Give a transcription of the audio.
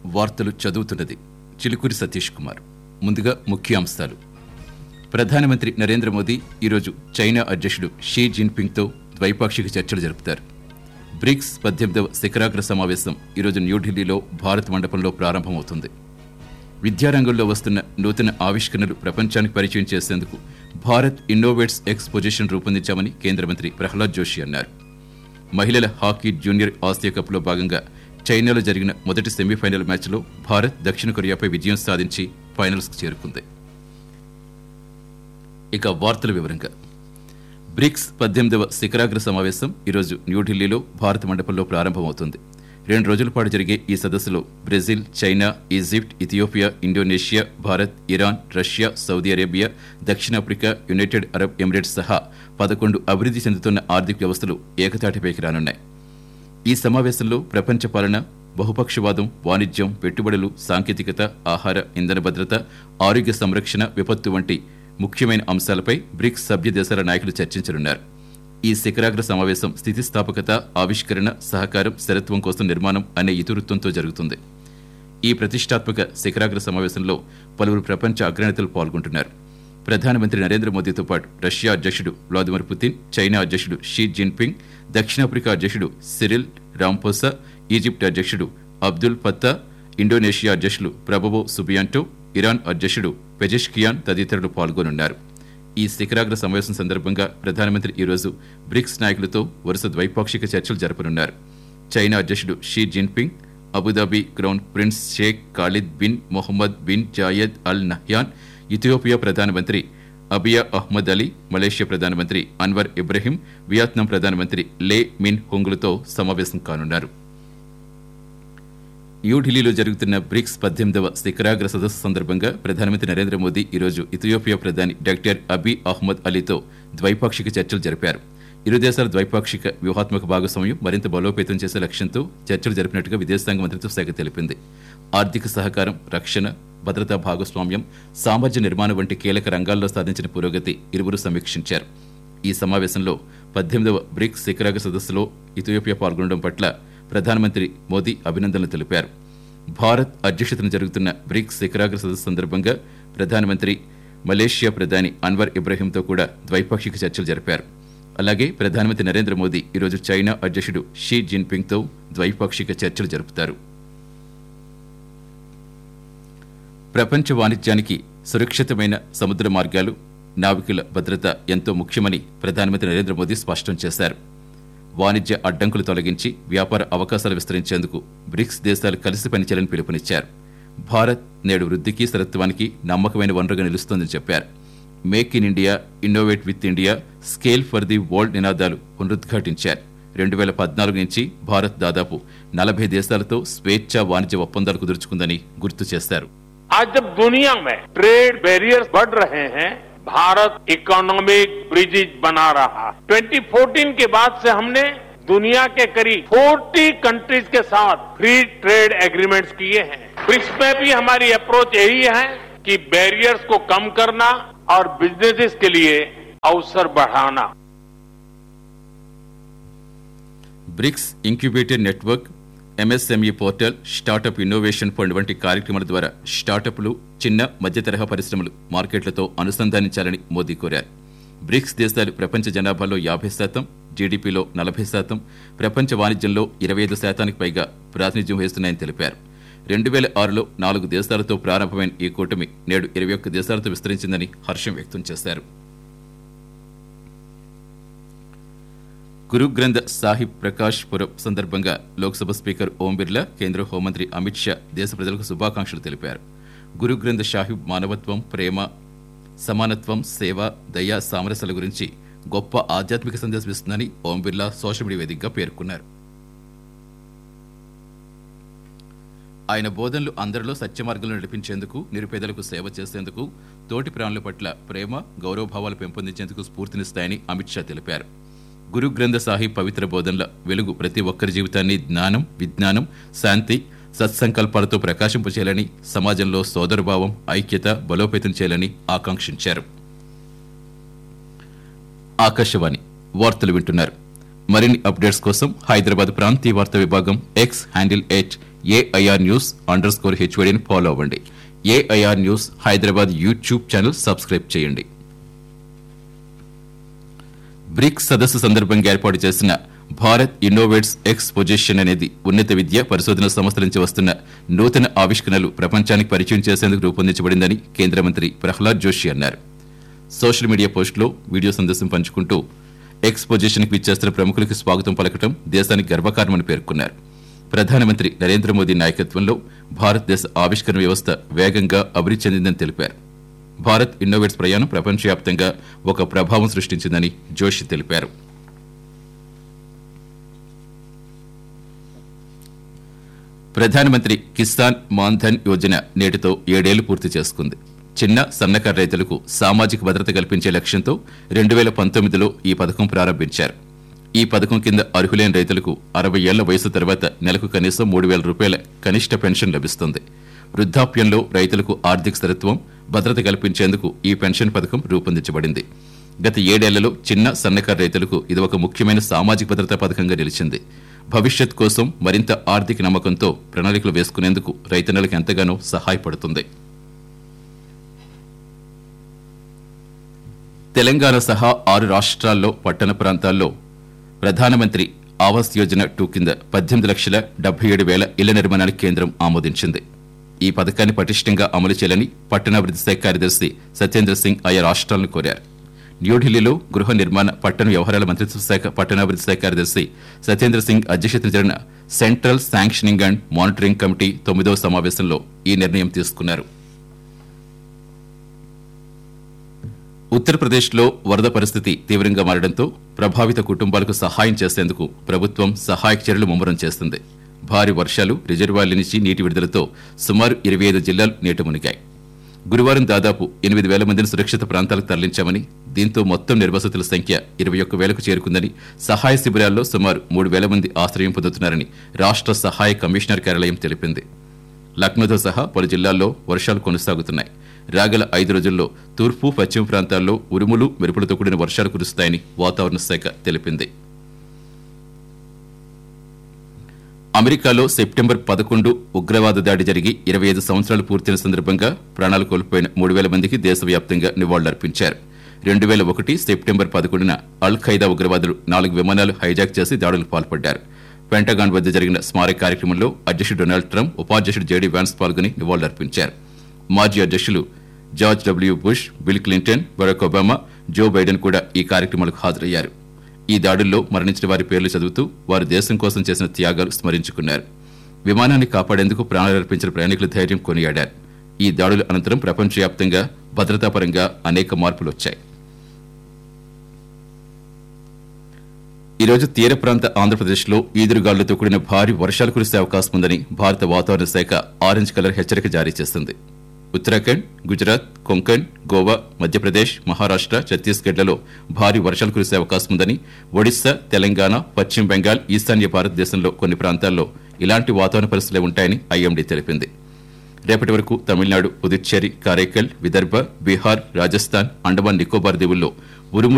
వార్తలు చదువుతున్నది చిలుకూరి సతీష్ కుమార్ ముందుగా ముఖ్యాంశాలు ప్రధానమంత్రి నరేంద్ర మోదీ ఈరోజు చైనా అధ్యక్షుడు షీ జిన్పింగ్తో ద్వైపాక్షిక చర్చలు జరుపుతారు బ్రిక్స్ పద్దెనిమిదవ శిఖరాగ్ర సమావేశం ఈరోజు న్యూఢిల్లీలో భారత్ మండపంలో ప్రారంభమవుతుంది విద్యారంగంలో వస్తున్న నూతన ఆవిష్కరణలు ప్రపంచానికి పరిచయం చేసేందుకు భారత్ ఇన్నోవేట్స్ ఎక్స్పోజిషన్ రూపొందించామని కేంద్ర మంత్రి ప్రహ్లాద్ జోషి అన్నారు మహిళల హాకీ జూనియర్ ఆసియా కప్లో భాగంగా చైనాలో జరిగిన మొదటి సెమీఫైనల్ మ్యాచ్లో భారత్ దక్షిణ కొరియాపై విజయం సాధించి ఫైనల్స్కు చేరుకుంది ఇక వార్తల వివరంగా బ్రిక్స్ పద్దెనిమిదవ శిఖరాగ్ర సమావేశం ఈరోజు న్యూఢిల్లీలో భారత మండపంలో ప్రారంభమవుతుంది రెండు రోజుల పాటు జరిగే ఈ సదస్సులో Brazil China Egypt Ethiopia Indonesia Bharat Iran Russia Saudi Arabia దక్షిణాఫ్రికా యునైటెడ్ అరబ్ ఎమిరేట్స్ సహా పదకొండు అభివృద్ధి చెందుతున్న ఆర్థిక వ్యవస్థలు ఏకతాటిపైకి రానున్నాయి ఈ సమావేశంలో ప్రపంచ పాలన బహుపక్షవాదం వాణిజ్యం పెట్టుబడులు సాంకేతికత ఆహార ఇంధన భద్రత ఆరోగ్య సంరక్షణ విపత్తు వంటి ముఖ్యమైన అంశాలపై బ్రిక్స్ సభ్య దేశాల నాయకులు చర్చించనున్నారు ఈ శిఖరాగ్ర సమావేశం స్థితిస్థాపకత ఆవిష్కరణ సహకారం స్థిరత్వం కోసం నిర్మాణం అనే ఇతివృత్తంతో జరుగుతుంది ఈ ప్రతిష్టాత్మక శిఖరాగ్ర సమావేశంలో పలువురు ప్రపంచ అగ్రనేతలు పాల్గొంటున్నారు ప్రధానమంత్రి నరేంద్ర మోదీతో పాటు రష్యా అధ్యక్షుడు వ్లాదిమిర్ పుతిన్ చైనా అధ్యక్షుడు షీ జిన్పింగ్ దక్షిణాఫ్రికా అధ్యక్షుడు సిరిల్ రాంపోసా ఈజిప్ట్ అధ్యక్షుడు అబ్దుల్ ఫత్తా ఇండోనేషియా అధ్యక్షులు ప్రభబో సుబియాంటో ఇరాన్ అధ్యక్షుడు పెజెష్కియాన్ తదితరులు పాల్గొనున్నారు ఈ శిఖరాగ్ర సమావేశం సందర్భంగా ప్రధానమంత్రి ఈరోజు బ్రిక్స్ నాయకులతో వరుస ద్వైపాక్షిక చర్చలు జరపనున్నారు చైనా అధ్యక్షుడు Xi Jinping Abu Dhabi crown prince Sheikh Khalid bin Mohammed bin Zayed Al Nahyan Ethiopia ప్రధానమంత్రి అబియా అహ్మద్ అలీ మలేషియా ప్రధానమంత్రి అన్వర్ ఇబ్రహీం వియత్నాం ప్రధానమంత్రి లే మిన్ హొంగులతో సమావేశం కానున్నారు న్యూఢిల్లీలో జరుగుతున్న బ్రిక్స్ పద్దెనిమిదవ శిఖరాగ్ర సదస్సు సందర్భంగా ప్రధానమంత్రి నరేంద్ర మోదీ ఈరోజు ఇథియోపియా ప్రధాని డాక్టర్ అబీ అహ్మద్ అలీతో ద్వైపాక్షిక చర్చలు జరిపారు ఇరు దేశాల ద్వైపాక్షిక వ్యూహాత్మక భాగస్వామ్యం మరింత బలోపేతం చేసే లక్ష్యంతో చర్చలు జరిపినట్టుగా విదేశాంగ మంత్రిత్వ శాఖ తెలిపింది ఆర్థిక సహకారం రక్షణ భద్రతా భాగస్వామ్యం సామర్థ్య నిర్మాణం వంటి కీలక రంగాల్లో సాధించిన పురోగతి ఇరువురు సమీక్షించారు ఈ సమావేశంలో పద్దెనిమిదవ బ్రిక్స్ శిఖరాగ్ర సదస్సులో ఇథియోపియా పాల్గొనడం పట్ల ప్రధానమంత్రి మోదీ అభినందనలు తెలిపారు భారత్ అధ్యక్షతన జరుగుతున్న బ్రిక్స్ శిఖరాగ్ర సదస్సు సందర్భంగా ప్రధానమంత్రి మలేషియా ప్రధాని అన్వర్ ఇబ్రహీంతో కూడా ద్వైపాక్షిక చర్చలు జరిపారు అలాగే ప్రధానమంత్రి నరేంద్ర మోదీ ఈరోజు చైనా అధ్యక్షుడు షీ జిన్పింగ్తో ద్వైపాక్షిక చర్చలు జరుపుతారు ప్రపంచ వాణిజ్యానికి సురక్షితమైన సముద్ర మార్గాలు నావికుల భద్రత ఎంతో ముఖ్యమని ప్రధానమంత్రి నరేంద్ర మోదీ స్పష్టం చేశారు వాణిజ్య అడ్డంకులు తొలగించి వ్యాపార అవకాశాలు విస్తరించేందుకు బ్రిక్స్ దేశాలు కలిసి పనిచేయాలని పిలుపునిచ్చారు భారత్ నేడు వృద్ధికి స్థిరత్వానికి నమ్మకమైన వనరుగా నిలుస్తోందని చెప్పారు make in India innovate with India scale for the world నినాదాలు పునరుద్ఘాటించారు రెండు వేల పద్నాలుగు నుంచి భారత్ దాదాపు నలభై దేశాలతో స్వేచ్ఛా వాణిజ్య ఒప్పందాలు కుదుర్చుకుందని గుర్తు చేశారు आज जब दुनिया में ट्रेड बैरियर्स बढ़ रहे हैं भारत इकोनॉमिक ब्रिजेज बना रहा है 2014 के बाद से हमने दुनिया के करीब 40 कंट्रीज के साथ फ्री ट्रेड एग्रीमेंट्स किए हैं ब्रिक्स में भी हमारी अप्रोच यही है कि बैरियर्स को कम करना और बिजनेसेस के लिए अवसर बढ़ाना BRICS incubator network MSME portal startup innovation fund వంటి కార్యక్రమాల ద్వారా స్టార్టప్లు చిన్న మధ్య తరహా పరిశ్రమలు మార్కెట్లతో అనుసంధానించాలని మోదీ కోరారు బ్రిక్స్ దేశాలు ప్రపంచ జనాభాలో యాభై శాతం జీడీపీలో నలభై శాతం ప్రపంచ వాణిజ్యంలో ఇరవై ఐదు శాతానికి పైగా ప్రాతినిధ్యం వహిస్తున్నాయని తెలిపారు రెండు వేల ఆరులో నాలుగు దేశాలతో ప్రారంభమైన ఈ కూటమి నేడు ఇరవై ఒక్క దేశాలతో విస్తరించిందని హర్షం వ్యక్తం చేశారు గురుగ్రంథ సాహిబ్ ప్రకాష్ పురబ్ సందర్భంగా లోక్సభ స్పీకర్ ఓం బిర్లా కేంద్ర హోంమంత్రి అమిత్ షా దేశ ప్రజలకు శుభాకాంక్షలు తెలిపారు గురుగ్రంథ సాహిబ్ మానవత్వం ప్రేమ సమానత్వం సేవ దయ సామరస్యాల గురించి గొప్ప ఆధ్యాత్మిక సందేశం ఇస్తుందని ఓం బిర్లా సోషల్ మీడియా వేదికగా పేర్కొన్నారు ఆయన బోధనలు అందరిలో సత్యమార్గంలో నడిపించేందుకు నిరుపేదలకు సేవ చేసేందుకు తోటి ప్రాణుల పట్ల ప్రేమ గౌరవభావాలు పెంపొందించేందుకు స్ఫూర్తినిస్తాయని అమిత్ షా తెలిపారు గురు గ్రంథ సాహిబ్ పవిత్ర బోధనల వెలుగు ప్రతి ఒక్కరి జీవితాన్ని జ్ఞానం విజ్ఞానం శాంతి సత్సంకల్పాలతో ప్రకాశింపచేయాలని సమాజంలో సోదరభావం ఐక్యత బలోపేతం చేయాలని ఆకాంక్షించారు ఆకాశవాణి వార్తలు వింటున్నారు మరిన్ని అప్డేట్స్ కోసం హైదరాబాద్ ప్రాంతీయ వార్తా విభాగం X handle at AIR news underscore హెచ్వైడీని ఫాలో అవ్వండి AIR news Hyderabad YouTube channel subscribe చేయండి బ్రిక్స్ సదస్సు సందర్భంగా ఏర్పాటు చేసిన భారత్ ఇన్నోవేట్స్ ఎక్స్ పొజిషన్ అనేది ఉన్నత విద్య పరిశోధన సంస్థల నుంచి వస్తున్న నూతన ఆవిష్కరణలు ప్రపంచానికి పరిచయం చేసేందుకు రూపొందించబడిందని కేంద్ర మంత్రి ప్రహ్లాద్ జోషి అన్నారు సోషల్ మీడియా పోస్టులో వీడియో సందేశం పంచుకుంటూ ఎక్స్ పొజిషన్కి విచ్చేస్తున్న ప్రముఖులకు స్వాగతం పలకటం దేశానికి గర్వకారణమని పేర్కొన్నారు ప్రధానమంత్రి నరేంద్ర మోదీ నాయకత్వంలో భారతదేశ ఆవిష్కరణ వ్యవస్థ వేగంగా అభివృద్ధి చెందిందని తెలిపారు భారత్ ఇన్నోవేట్స్ ప్రయాణం ప్రపంచవ్యాప్తంగా ఒక ప్రభావం సృష్టించిందని జోషి తెలిపారు ప్రధానమంత్రి కిసాన్ మాన్ధన్ యోజన నేటితో ఏడేళ్లు పూర్తి చేసుకుంది చిన్న సన్నకారు రైతులకు సామాజిక భద్రత కల్పించే లక్ష్యంతో రెండు వేల పంతొమ్మిదిలో ఈ పథకం ప్రారంభించారు ఈ పథకం కింద అర్హులైన రైతులకు అరవై ఏళ్ల వయసు తర్వాత నెలకు కనీసం మూడు వేల రూపాయల కనిష్ట పెన్షన్ లభిస్తుంది వృద్ధాప్యంలో రైతులకు ఆర్థిక స్థిరత్వం భద్రత కల్పించేందుకు ఈ పెన్షన్ పథకం రూపొందించబడింది గత ఏడేళ్లలో చిన్న సన్నకారు రైతులకు ఇది ఒక ముఖ్యమైన సామాజిక భద్రతా పథకంగా నిలిచింది భవిష్యత్ కోసం మరింత ఆర్థిక నమ్మకంతో ప్రణాళికలు వేసుకునేందుకు రైతన్నలకు ఎంతగానో సహాయపడుతుంది తెలంగాణ సహా ఆరు రాష్ట్రాల్లో పట్టణ ప్రాంతాల్లో ప్రధానమంత్రి ఆవాస్ యోజన టూ కింద పద్దెనిమిది లక్షల డెబ్బై ఏడు వేల ఇళ్ల నిర్మాణానికి కేంద్రం ఆమోదించింది ఈ పథకాన్ని పటిష్టంగా అమలు చేయాలని పట్టణాభివృద్ధి శాఖ కార్యదర్శి సత్యేంద్ర సింగ్ ఆయా రాష్ట్రాలను కోరారు న్యూఢిల్లీలో గృహ నిర్మాణ పట్టణ వ్యవహారాల మంత్రిత్వ శాఖ పట్టణాభివృద్ధి శాఖ కార్యదర్శి సత్యేంద్ర సింగ్ అధ్యక్షతన జరిగిన central sanctioning and monitoring committee తొమ్మిదవ సమావేశంలో ఈ నిర్ణయం తీసుకున్నారు ఉత్తరప్రదేశ్లో వరద పరిస్థితి తీవ్రంగా మారడంతో ప్రభావిత కుటుంబాలకు సహాయం చేసేందుకు ప్రభుత్వం సహాయక చర్యలు ముమ్మరం చేస్తుంది భారీ వర్షాలు రిజర్వాయర్ల నుంచి నీటి విడుదలతో సుమారు ఇరవై ఐదు జిల్లాలు నీట మునిగాయి గురువారం దాదాపు ఎనిమిది వేల మందిని సురక్షిత ప్రాంతాలకు తరలించామని దీంతో మొత్తం నిర్వసతుల సంఖ్య ఇరవై ఒక్క వేలకు చేరుకుందని సహాయ శిబిరాల్లో సుమారు మూడు వేల మంది ఆశ్రయం పొందుతున్నారని రాష్ట్ర సహాయ కమిషనర్ కార్యాలయం తెలిపింది లక్నోతో సహా పలు జిల్లాల్లో వర్షాలు కొనసాగుతున్నాయి రాగల ఐదు రోజుల్లో తూర్పు పశ్చిమ ప్రాంతాల్లో ఉరుములు మెరుపులతో కూడిన వర్షాలు కురుస్తాయని వాతావరణ శాఖ తెలిపింది అమెరికాలో సెప్టెంబర్ పదకొండు ఉగ్రవాద దాడి జరిగి ఇరవై ఐదు సంవత్సరాలు పూర్తయిన సందర్భంగా ప్రాణాలు కోల్పోయిన మూడు వేల మందికి దేశవ్యాప్తంగా నివాళులర్పించారు రెండు వేల ఒకటి సెప్టెంబర్ పదకొండున అల్ ఖైదా ఉగ్రవాదులు నాలుగు విమానాలు హైజాక్ చేసి దాడులకు పాల్పడ్డారు పెంటగాన్ వద్ద జరిగిన స్మారక కార్యక్రమంలో అధ్యక్షుడు డొనాల్డ్ ట్రంప్ ఉపాధ్యక్షుడు జేడీ వ్యాన్స్ పాల్గొని నివాళులర్పించారు మాజీ అధ్యక్షులు George W Bush Bill Clinton Barack Obama Joe Biden కూడా ఈ కార్యక్రమాలకు హాజరయ్యారు ఈ దాడుల్లో మరణించిన వారి పేర్లు చదువుతూ వారు దేశం కోసం చేసిన త్యాగాలు స్మరించుకున్నారు విమానాన్ని కాపాడేందుకు ప్రాణాలర్పించిన ప్రయాణికుల ధైర్యం కొనియాడారు ఈ దాడుల అనంతరం ప్రపంచవ్యాప్తంగా భద్రతాపరంగా అనేక మార్పులు వచ్చాయి ఈరోజు తీర ప్రాంత ఆంధ్రప్రదేశ్లో ఈదురుగాలులతో కూడిన భారీ వర్షాలు కురిసే అవకాశం ఉందని భారత వాతావరణ శాఖ ఆరెంజ్ కలర్ హెచ్చరిక జారీ చేసింది ఉత్తరాఖండ్ గుజరాత్ కొంకణ్ గోవా మధ్యప్రదేశ్ మహారాష్ట్ర ఛత్తీస్గఢ్లలో భారీ వర్షాలు కురిసే అవకాశం ఉందని ఒడిశా తెలంగాణ పశ్చిమ బెంగాల్ ఈశాన్య భారతదేశంలో కొన్ని ప్రాంతాల్లో ఇలాంటి వాతావరణ పరిస్థితులే ఉంటాయని ఐఎండీ తెలిపింది రేపటి వరకు తమిళనాడు పుదుచ్చేరి కారైకల్ విదర్భ బీహార్ రాజస్థాన్ అండమాన్ నికోబార్ దీవుల్లో ఉరుము